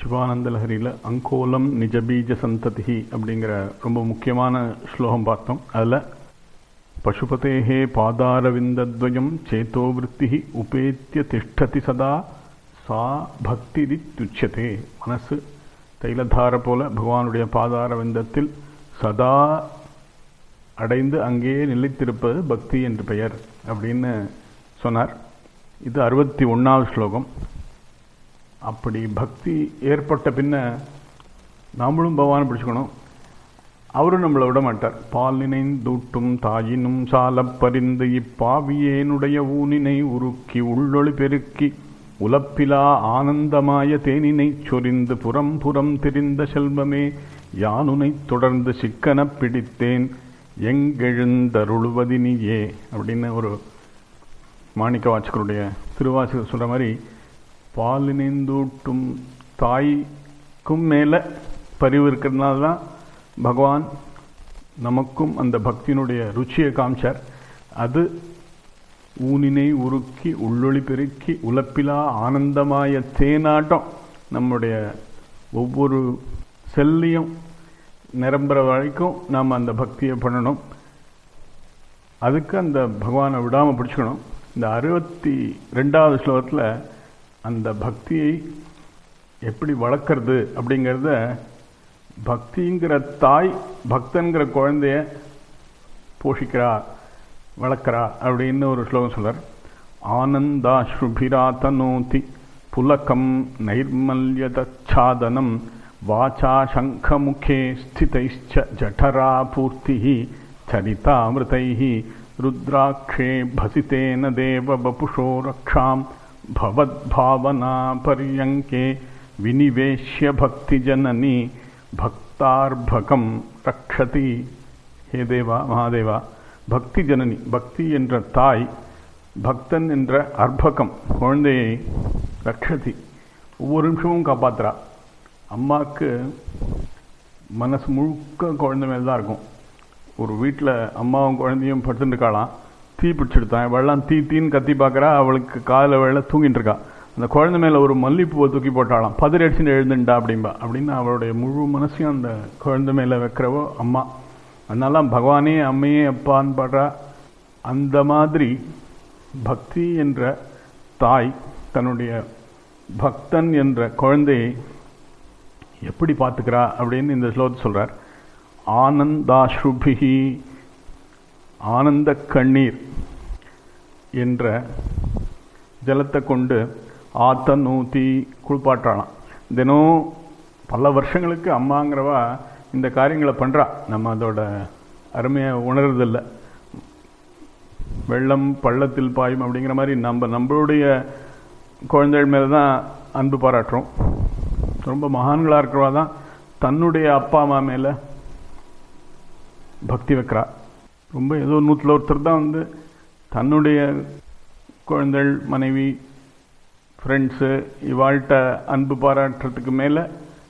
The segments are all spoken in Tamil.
சிவானந்த லஹரியில் அங்கோலம் நிஜபீஜ சந்ததி அப்படிங்கிற ரொம்ப முக்கியமான ஸ்லோகம் பார்த்தோம் அதில் பசுபதேகே பாதாரவிந்தத்வயம் சேத்தோ விற்பி உபேத்திய திஷ்டதி சதா சா பக்தி துச்சதே மனசு தைலதார போல பகவானுடைய பாதாரவிந்தத்தில் சதா அடைந்து அங்கேயே நிலைத்திருப்பது பக்தி என்று பெயர் அப்படின்னு சொன்னார் இது அறுபத்தி ஒன்றாவது ஸ்லோகம் அப்படி பக்தி ஏற்பட்ட பின்ன நாமளும் பகவானை பிடிச்சுக்கணும் அவரும் நம்மளை விட மாட்டார் பாலினை தூட்டும் தாயினும் சாலப் பரிந்து இப்பாவியேனுடைய ஊனினை உருக்கி உள்ளொளி பெருக்கி உலப்பிலா ஆனந்தமாய தேனினை சொரிந்து புறம் புறம் தெரிந்த செல்வமே யானுனை தொடர்ந்து சிக்கனப் பிடித்தேன் எங்கெழுந்தருளுவதினியே அப்படின்னு ஒரு மாணிக்க வாச்சகருடைய திருவாசகர் சொல்கிற மாதிரி பாலினைந்தூட்டும் தாய்க்கும் மேலே பரிவு இருக்கிறதுனால தான் பகவான் நமக்கும் அந்த பக்தியினுடைய ருச்சியை காமிச்சார் அது ஊனினை உருக்கி உள்ளொளி பெருக்கி உலப்பிலா ஆனந்தமாய தேனாட்டம் நம்முடைய ஒவ்வொரு செல்லையும் நிரம்புற வரைக்கும் நாம் அந்த பக்தியை பண்ணணும் அதுக்கு அந்த பகவானை விடாமல் பிடிச்சிக்கணும் இந்த அறுபத்தி ரெண்டாவது ஸ்லோகத்தில் அந்த பக்தியை எப்படி வளர்க்குறது அப்படிங்கிறத பக்திங்கிற தாய் பக்தங்கிற குழந்தைய போஷிக்கிறா வளர்க்குறா அப்படின்னு ஒரு ஸ்லோகம் சொல்கிறார் ஆனந்தாஸ்ருபிரா தனோதி புலகம் நைர்மல்யதாதனம் வாச்சா சங்கமுகே ஸ்திதைச்ச ஜఠரா பூர்த்தி சரிதாமிருதை ருத்ராட்சே பசித்தேன தேவ வபுஷோ ரக்ஷாம் भवद्भावना पर्यङ्के विनिवेश्य भक्तिजननी பக்தார்பகம் ரக்ஷதி ஹே தேவா மகாதேவா பக்தி ஜனனி பக்தி என்ற தாய் பக்தன் என்ற அர்ப்பகம் குழந்தையை ரக்ஷதி ஒவ்வொரு நிமிஷமும் காப்பாத்துறா அம்மாவுக்கு மனசு முழுக்க குழந்தை மேல் தான் இருக்கும் ஒரு வீட்டில் அம்மாவும் குழந்தையும் படுத்துட்டு இருக்காளாம் தீ பிடிச்சிடுத்தான் வெள்ளம் தீ தீன்னு கத்தி பார்க்குறா அவளுக்கு காலில் வெள்ள தூங்கிட்டு இருக்கா அந்த குழந்தை மேலே ஒரு மல்லிப்பூவை தூக்கி போட்டாலாம் பதிரி அடிச்சுன்னு எழுந்துண்டா அப்படின்பா அப்படின்னு அவளுடைய முழு மனசையும் அந்த குழந்தை மேலே வைக்கிறவோ அம்மா அதனால பகவானே அம்மையே அப்பான்னு பாடுறா அந்த மாதிரி பக்தி என்ற தாய் தன்னுடைய பக்தன் என்ற குழந்தையை எப்படி பார்த்துக்கிறா அப்படின்னு இந்த ஸ்லோகத்தை சொல்கிறார் ஆனந்தாஸ்ருபிகி ஆனந்த கண்ணீர் என்ற ஜலத்தை கொண்டு ஆத்த நூற்றி குளிப்பாட்டாளாம் தினம் பல வருஷங்களுக்கு அம்மாங்கிறவா இந்த காரியங்களை பண்ணுறா நம்ம அதோட அருமையை உணர்றதில்லை வெள்ளம் பள்ளத்தில் பாயும் அப்படிங்கிற மாதிரி நம்ம நம்மளுடைய குழந்தைகள் மேலே தான் அன்பு பாராட்டுறோம் ரொம்ப மகான்களாக இருக்கிறவா தான் தன்னுடைய அப்பா அம்மா மேலே பக்தி வைக்கிறா ரொம்ப ஏதோ நூற்றில் ஒருத்தர் தான் வந்து தன்னுடைய குழந்தைகள் மனைவி ஃப்ரெண்ட்ஸு இவாழ்கிட்ட அன்பு பாராட்டுறதுக்கு மேலே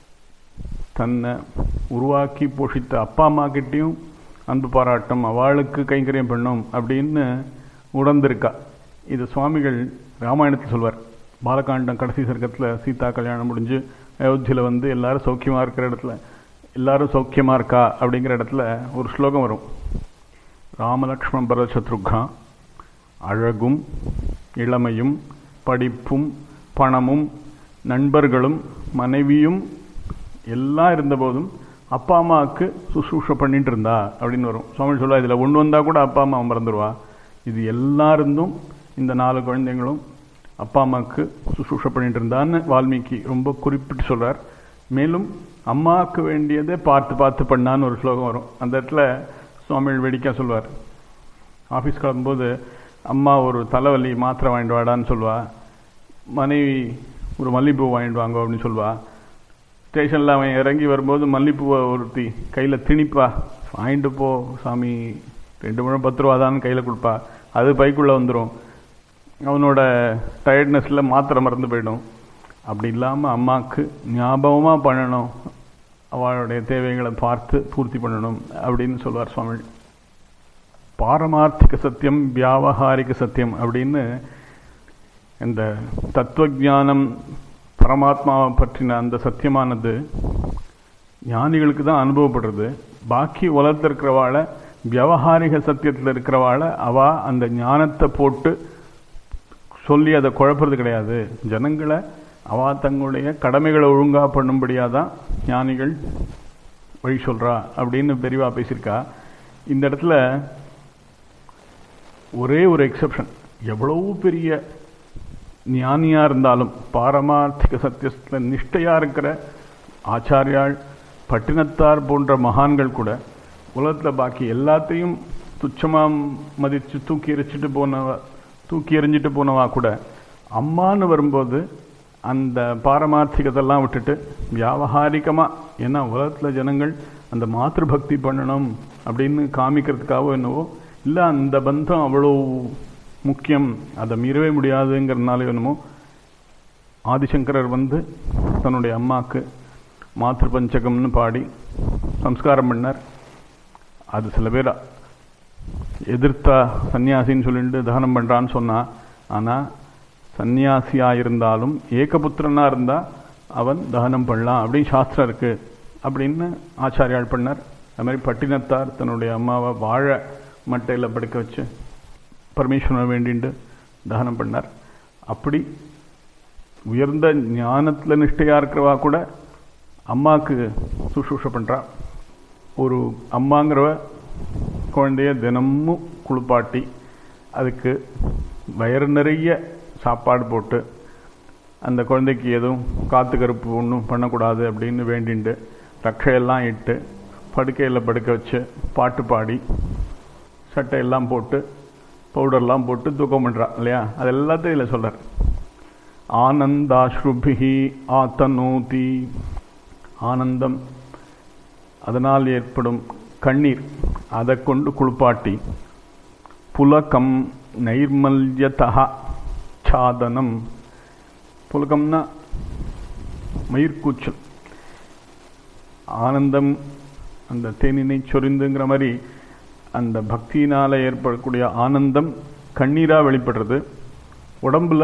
தன்னை உருவாக்கி போஷித்த அப்பா அம்மா கிட்டேயும் அன்பு பாராட்டம் அவளுக்கு கைங்கரியம் பண்ணும் அப்படின்னு உணர்ந்திருக்கா இது சுவாமிகள் ராமாயணத்தில் சொல்வார் பாலகாண்டம் கடைசி சர்க்கத்தில் சீதா கல்யாணம் முடிஞ்சு அயோத்தியில் வந்து எல்லாரும் சௌக்கியமாக இருக்கிற இடத்துல எல்லாரும் சௌக்கியமாக இருக்கா அப்படிங்கிற இடத்துல ஒரு ஸ்லோகம் வரும் ராமலக்ஷ்மண பரதசத்ருகா அழகும் இளமையும் படிப்பும் பணமும் நண்பர்களும் மனைவியும் எல்லாம் இருந்தபோதும் அப்பா அம்மாவுக்கு சுசூஷை பண்ணிட்டு இருந்தா அப்படின்னு வரும் சுவாமி சொல்லுவா இதில் ஒன்று வந்தால் கூட அப்பா அம்மா மறந்துடுவா இது எல்லா இருந்தும் இந்த நாலு குழந்தைங்களும் அப்பா அம்மாவுக்கு சுசூஷை பண்ணிட்டு இருந்தான்னு வால்மீகி ரொம்ப குறிப்பிட்டு சொல்கிறார் மேலும் அம்மாவுக்கு வேண்டியதை பார்த்து பார்த்து பண்ணான்னு ஒரு ஸ்லோகம் வரும் அந்த இடத்துல சுவாமிகள் வேடிக்கை சொல்வார் ஆஃபீஸ் கிளம்பும்போது அம்மா ஒரு தலைவலி மாத்திரை வாங்கிட்டு வாடான்னு சொல்லுவா மனைவி ஒரு மல்லிப்பூ வாங்கிட்டு வாங்க அப்படின்னு சொல்லுவா ஸ்டேஷனில் அவன் இறங்கி வரும்போது மல்லிப்பூவை ஒருத்தி கையில் திணிப்பா வாங்கிட்டு போ சாமி ரெண்டு முழம் பத்து ரூபா தான் கையில் கொடுப்பா அது பைக்குள்ளே வந்துடும் அவனோட டயர்ட்னஸில் மாத்திரை மறந்து போயிடும் அப்படி இல்லாமல் அம்மாவுக்கு ஞாபகமாக பண்ணணும் அவளுடைய தேவைகளை பார்த்து பூர்த்தி பண்ணணும் அப்படின்னு சொல்வார் சுவாமி பாரமார்த்திக சத்தியம் வியாபகாரிக சத்தியம் அப்படின்னு இந்த தத்துவஜானம் பரமாத்மாவை பற்றின அந்த சத்தியமானது ஞானிகளுக்கு தான் அனுபவப்படுறது பாக்கி உலகத்தில் இருக்கிறவாளை வியாவகாரிக சத்தியத்தில் இருக்கிறவாளை அவ அந்த ஞானத்தை போட்டு சொல்லி அதை குழப்பறது கிடையாது ஜனங்களை அவா தங்களுடைய கடமைகளை ஒழுங்காக பண்ணும்படியாக தான் ஞானிகள் வழி சொல்கிறா அப்படின்னு பெரியவா பேசியிருக்கா இந்த இடத்துல ஒரே ஒரு எக்ஸப்ஷன் எவ்வளவு பெரிய ஞானியாக இருந்தாலும் பாரமார்த்திக சத்தியத்தில் நிஷ்டையாக இருக்கிற ஆச்சாரியாள் பட்டினத்தார் போன்ற மகான்கள் கூட உலகத்தில் பாக்கி எல்லாத்தையும் துச்சமாக மதித்து தூக்கி எரிச்சிட்டு போனவ தூக்கி எறிஞ்சிட்டு போனவா கூட அம்மான்னு வரும்போது அந்த பாரமார்த்திகத்தெல்லாம் விட்டுட்டு வியாவகாரிகமாக ஏன்னா உலகத்தில் ஜனங்கள் அந்த மாத்திரு பக்தி பண்ணணும் அப்படின்னு காமிக்கிறதுக்காகவோ என்னவோ இல்லை அந்த பந்தம் அவ்வளோ முக்கியம் அதை மீறவே முடியாதுங்கிறதுனால என்னமோ ஆதிசங்கரர் வந்து தன்னுடைய அம்மாவுக்கு மாத்திரு பஞ்சகம்னு பாடி சம்ஸ்காரம் பண்ணார் அது சில பேர் எதிர்த்தா சன்னியாசின்னு சொல்லிட்டு தகனம் பண்ணுறான்னு சொன்னா ஆனால் சன்னியாசியாக இருந்தாலும் ஏகபுத்திரனாக இருந்தால் அவன் தகனம் பண்ணலாம் அப்படின்னு சாஸ்திரம் இருக்குது அப்படின்னு ஆச்சாரியால் பண்ணார் அது மாதிரி பட்டினத்தார் தன்னுடைய அம்மாவை வாழை மட்டையில் படுக்க வச்சு பரமேஸ்வரனை வேண்டிண்டு தகனம் பண்ணார் அப்படி உயர்ந்த ஞானத்தில் நிஷ்டையாக இருக்கிறவா கூட அம்மாவுக்கு சுசூஷ பண்ணுறா ஒரு அம்மாங்கிறவ குழந்தைய தினமும் குளிப்பாட்டி அதுக்கு வயிறு நிறைய சாப்பாடு போட்டு அந்த குழந்தைக்கு எதுவும் காத்து கருப்பு ஒன்றும் பண்ணக்கூடாது அப்படின்னு வேண்டிண்டு ரக்கையெல்லாம் இட்டு படுக்கையில் படுக்க வச்சு பாட்டு பாடி சட்டையெல்லாம் போட்டு பவுடர்லாம் போட்டு தூக்கம் பண்ணுறா இல்லையா அது எல்லாத்தையும் இதில் சொல்கிறார் ஆனந்தாஸ்ருபிகி ஆத்தனூதி ஆனந்தம் அதனால் ஏற்படும் கண்ணீர் அதை கொண்டு குளிப்பாட்டி புலகம் நைர்மல்யதா சாதனம் புலகம்னா மயிர்கூச்சல் ஆனந்தம் அந்த தேனினை சொரிந்துங்கிற மாதிரி அந்த பக்தியினால் ஏற்படக்கூடிய ஆனந்தம் கண்ணீராக வெளிப்படுறது உடம்புல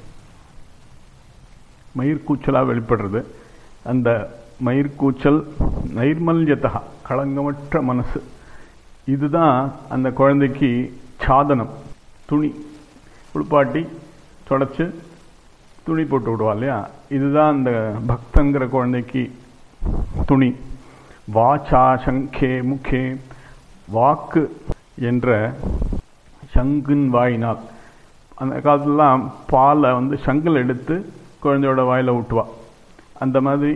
மயிர்கூச்சலாக வெளிப்படுறது அந்த மயிர்கூச்சல் நைர்மல்யத்தா களங்கமற்ற மனசு இதுதான் அந்த குழந்தைக்கு சாதனம் துணி குளிப்பாட்டி தொடச்சி துணி போட்டு விடுவா இல்லையா இதுதான் அந்த பக்தங்கிற குழந்தைக்கு துணி வாச்சா சங்கே முகே வாக்கு என்ற சங்குன் வாயினால் அந்த காலத்துலலாம் பாலை வந்து சங்கில் எடுத்து குழந்தையோட வாயில் ஊட்டுவா அந்த மாதிரி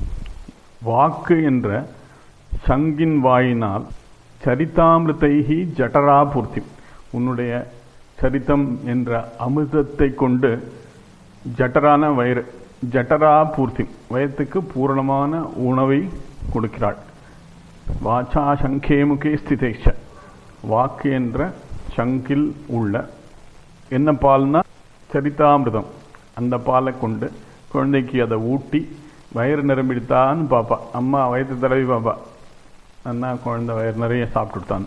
வாக்கு என்ற சங்கின் வாயினால் சரிதாமிருத்தைகி ஜட்டரா பூர்த்தி உன்னுடைய சரித்தம் என்ற அமிர்தத்தை கொண்டு ஜட்டரான வயிறு ஜட்டரா பூர்த்தி வயத்துக்கு பூரணமான உணவை கொடுக்கிறாள் வாச்சா சங்கே முகே ஸ்திதேஷ வாக்கு என்ற சங்கில் உள்ள என்ன பால்னா சரிதாமிர்தம் அந்த பாலை கொண்டு குழந்தைக்கு அதை ஊட்டி வயிறு நிரம்பிடுத்தான்னு பார்ப்பா அம்மா வயிற்று தடவி பார்ப்பா அண்ணா குழந்தை வயிறு நிறைய சாப்பிட்டுட்டான்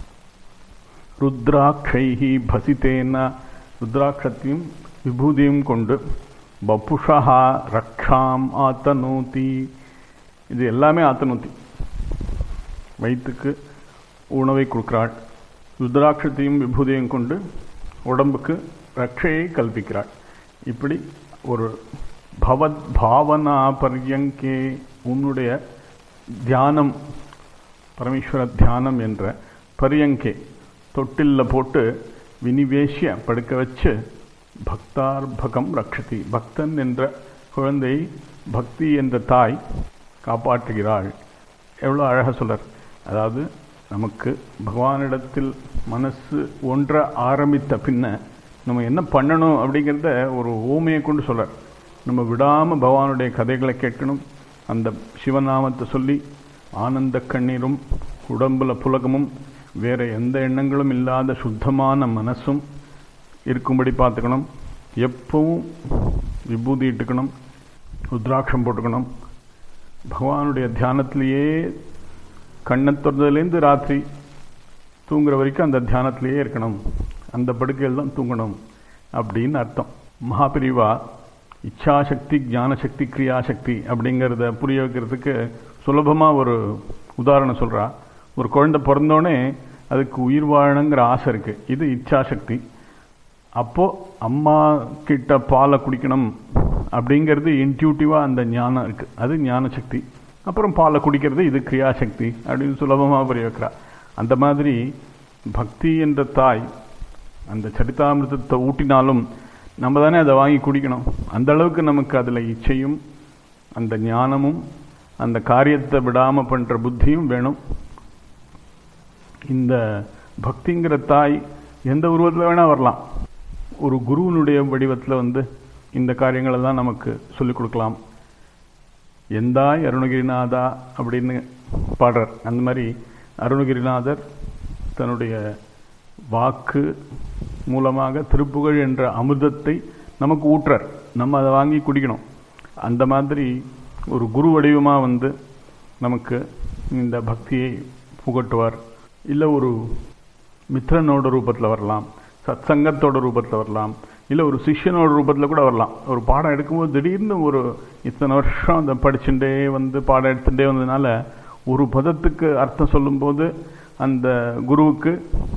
ருத்ராட்சைஹி பசித்தேன ருத்ராட்சத்தையும் விபூதியும் கொண்டு பப்புஷா ரக்ஷாம் ஆத்தனூத்தி இது எல்லாமே ஆத்தனூத்தி வயிற்றுக்கு உணவை கொடுக்கிறாள் ருத்ராட்சத்தையும் விபூதியும் கொண்டு உடம்புக்கு ரட்சையை கல்பிக்கிறாள் இப்படி ஒரு பவத் பாவனா பர்யங்கே உன்னுடைய தியானம் பரமேஸ்வர தியானம் என்ற பரியங்கே தொட்டில்ல போட்டு வினிவேஷிய படுக்க வச்சு பக்தார்பகம் ரக்ஷதி பக்தன் என்ற குழந்தை பக்தி என்ற தாய் காப்பாற்றுகிறாள் எவ்வளோ அழகாக சொல்கிறார் அதாவது நமக்கு பகவானிடத்தில் மனசு ஒன்ற ஆரம்பித்த பின்ன நம்ம என்ன பண்ணணும் அப்படிங்கிறத ஒரு ஓமையை கொண்டு சொல்கிறார் நம்ம விடாமல் பகவானுடைய கதைகளை கேட்கணும் அந்த சிவநாமத்தை சொல்லி ஆனந்த கண்ணீரும் உடம்புல புலகமும் வேற எந்த எண்ணங்களும் இல்லாத சுத்தமான மனசும் இருக்கும்படி பார்த்துக்கணும் எப்பவும் விபூதி இட்டுக்கணும் ருத்ராட்சம் போட்டுக்கணும் பகவானுடைய தியானத்திலேயே கண்ணை திறந்ததுலேருந்து ராத்திரி தூங்குற வரைக்கும் அந்த தியானத்திலேயே இருக்கணும் அந்த படுக்கையில் தான் தூங்கணும் அப்படின்னு அர்த்தம் மகாபிரிவா இச்சாசக்தி ஞானசக்தி கிரியாசக்தி அப்படிங்கிறத புரிய வைக்கிறதுக்கு சுலபமாக ஒரு உதாரணம் சொல்கிறா ஒரு குழந்தை பிறந்தோடனே அதுக்கு உயிர் வாழணுங்கிற ஆசை இருக்குது இது இச்சாசக்தி அப்போது அம்மா கிட்ட பாலை குடிக்கணும் அப்படிங்கிறது இன்ட்யூட்டிவாக அந்த ஞானம் இருக்குது அது ஞானசக்தி அப்புறம் பாலை குடிக்கிறது இது கிரியாசக்தி அப்படின்னு சுலபமாக புரிய வைக்கிறா அந்த மாதிரி பக்தி என்ற தாய் அந்த சரிதாமிரதத்தை ஊட்டினாலும் நம்ம தானே அதை வாங்கி குடிக்கணும் அந்த அளவுக்கு நமக்கு அதில் இச்சையும் அந்த ஞானமும் அந்த காரியத்தை விடாமல் பண்ணுற புத்தியும் வேணும் இந்த பக்திங்கிற தாய் எந்த உருவத்தில் வேணால் வரலாம் ஒரு குருவினுடைய வடிவத்தில் வந்து இந்த காரியங்களை தான் நமக்கு சொல்லிக் கொடுக்கலாம் எந்தாய் அருணகிரிநாதா அப்படின்னு பாடுறார் அந்த மாதிரி அருணகிரிநாதர் தன்னுடைய வாக்கு மூலமாக திருப்புகழ் என்ற அமிர்தத்தை நமக்கு ஊட்டுறார் நம்ம அதை வாங்கி குடிக்கணும் அந்த மாதிரி ஒரு குரு வடிவமாக வந்து நமக்கு இந்த பக்தியை புகட்டுவார் இல்லை ஒரு மித்ரனோட ரூபத்தில் வரலாம் சத் சங்கத்தோட ரூபத்தில் வரலாம் இல்லை ஒரு சிஷ்யனோட ரூபத்தில் கூட வரலாம் ஒரு பாடம் எடுக்கும்போது திடீர்னு ஒரு இத்தனை வருஷம் அந்த படிச்சுட்டே வந்து பாடம் எடுத்துகிட்டே வந்ததுனால ஒரு பதத்துக்கு அர்த்தம் சொல்லும்போது அந்த குருவுக்கு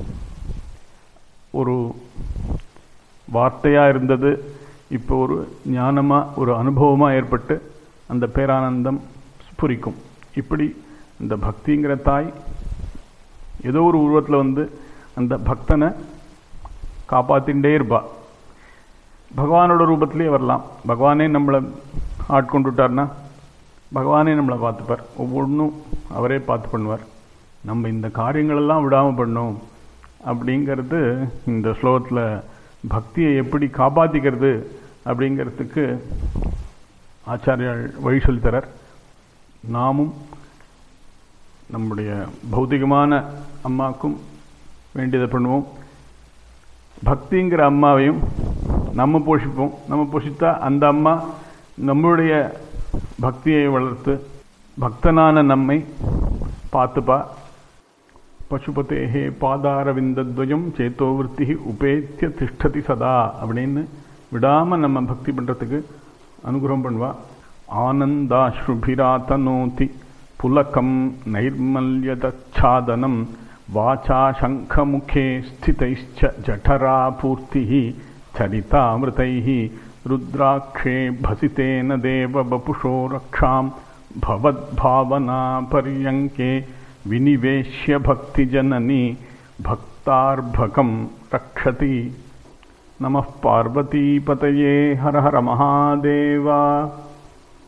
ஒரு வார்த்தையாக இருந்தது இப்போ ஒரு ஞானமாக ஒரு அனுபவமாக ஏற்பட்டு அந்த பேரானந்தம் புரிக்கும் இப்படி இந்த பக்திங்கிற தாய் ஏதோ ஒரு உருவத்தில் வந்து அந்த பக்தனை காப்பாற்றிகிட்டே இருப்பா பகவானோட ரூபத்திலே வரலாம் பகவானே நம்மளை ஆட்கொண்டுட்டார்னா பகவானே நம்மளை பார்த்துப்பார் ஒவ்வொன்றும் அவரே பார்த்து பண்ணுவார் நம்ம இந்த காரியங்களெல்லாம் விடாமல் பண்ணோம் அப்படிங்கிறது இந்த ஸ்லோகத்தில் பக்தியை எப்படி காப்பாற்றிக்கிறது அப்படிங்கிறதுக்கு ஆச்சாரியால் வழி சொல்லித்தரார் நாமும் நம்முடைய பௌத்திகமான அம்மாவுக்கும் வேண்டியதை பண்ணுவோம் பக்திங்கிற அம்மாவையும் நம்ம போஷிப்போம் நம்ம போஷித்தா அந்த அம்மா நம்மளுடைய பக்தியை வளர்த்து பக்தனான நம்மை பார்த்துப்பா பசுபதேகே பாதாரவிந்தத்வயம் சேத்தோவிருத்தி உபேத்திய திஷ்டதி சதா அப்படின்னு விடாமல் நம்ம பக்தி பண்ணுறதுக்கு அனுகிரகம் பண்ணுவா ஆனந்தாஸ்ருபிராத்தனோதி புலகம் நைர்மல்யதச்சாதனம் வாச்சா சங்கமுகே ஸ்திதைச்ச ஜఠரா பூர்த்தி சரிதாமிருதைः रुद्राक्षे भसितेन देव बपुषो रक्षां भवद्भावनापर्यङ्के विनिवेश्य भक्तिजननी भक्तार्भकं रक्षति नमः पार्वतीपतये हर हर महादेवा